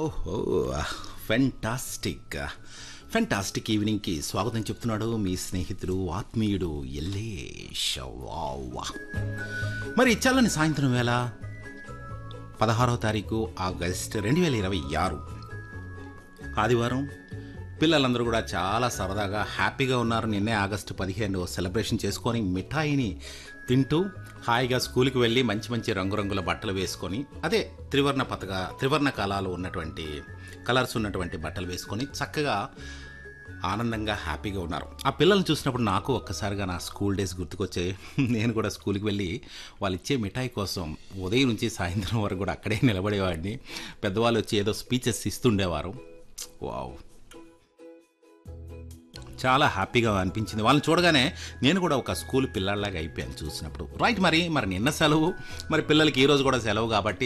ఓహో fantastic fantastic ఈవినింగ్కి స్వాగతం చెప్తున్నాడు మీ స్నేహితుడు ఆత్మీయుడు ఎల్లేష్ వావ్ మరి చల్లని సాయంత్రం వేళ పదహారవ తారీఖు ఆగస్ట్ రెండు వేల ఇరవై ఆరు ఆదివారం పిల్లలందరూ కూడా చాలా సరదాగా హ్యాపీగా ఉన్నారు నిన్నే ఆగస్టు పదిహేను సెలబ్రేషన్ చేసుకొని మిఠాయిని తింటూ హాయిగా స్కూల్కి వెళ్ళి మంచి మంచి రంగురంగుల బట్టలు వేసుకొని అదే త్రివర్ణ పతక త్రివర్ణ కళాలు ఉన్నటువంటి కలర్స్ ఉన్నటువంటి బట్టలు వేసుకొని చక్కగా ఆనందంగా హ్యాపీగా ఉన్నారు ఆ పిల్లల్ని చూసినప్పుడు నాకు ఒక్కసారిగా నా స్కూల్ డేస్ గుర్తుకొచ్చాయి నేను కూడా స్కూల్కి వెళ్ళి వాళ్ళు ఇచ్చే మిఠాయి కోసం ఉదయం నుంచి సాయంత్రం వరకు కూడా అక్కడే నిలబడేవాడిని పెద్దవాళ్ళు వచ్చి ఏదో స్పీచెస్ ఇస్తుండేవారు వావ్ చాలా హ్యాపీగా అనిపించింది వాళ్ళని చూడగానే నేను కూడా ఒక స్కూల్ పిల్లల్లాగా అయిపోయాను చూసినప్పుడు రైట్ మరి మరి నిన్న సెలవు మరి పిల్లలకి ఈ రోజు కూడా సెలవు కాబట్టి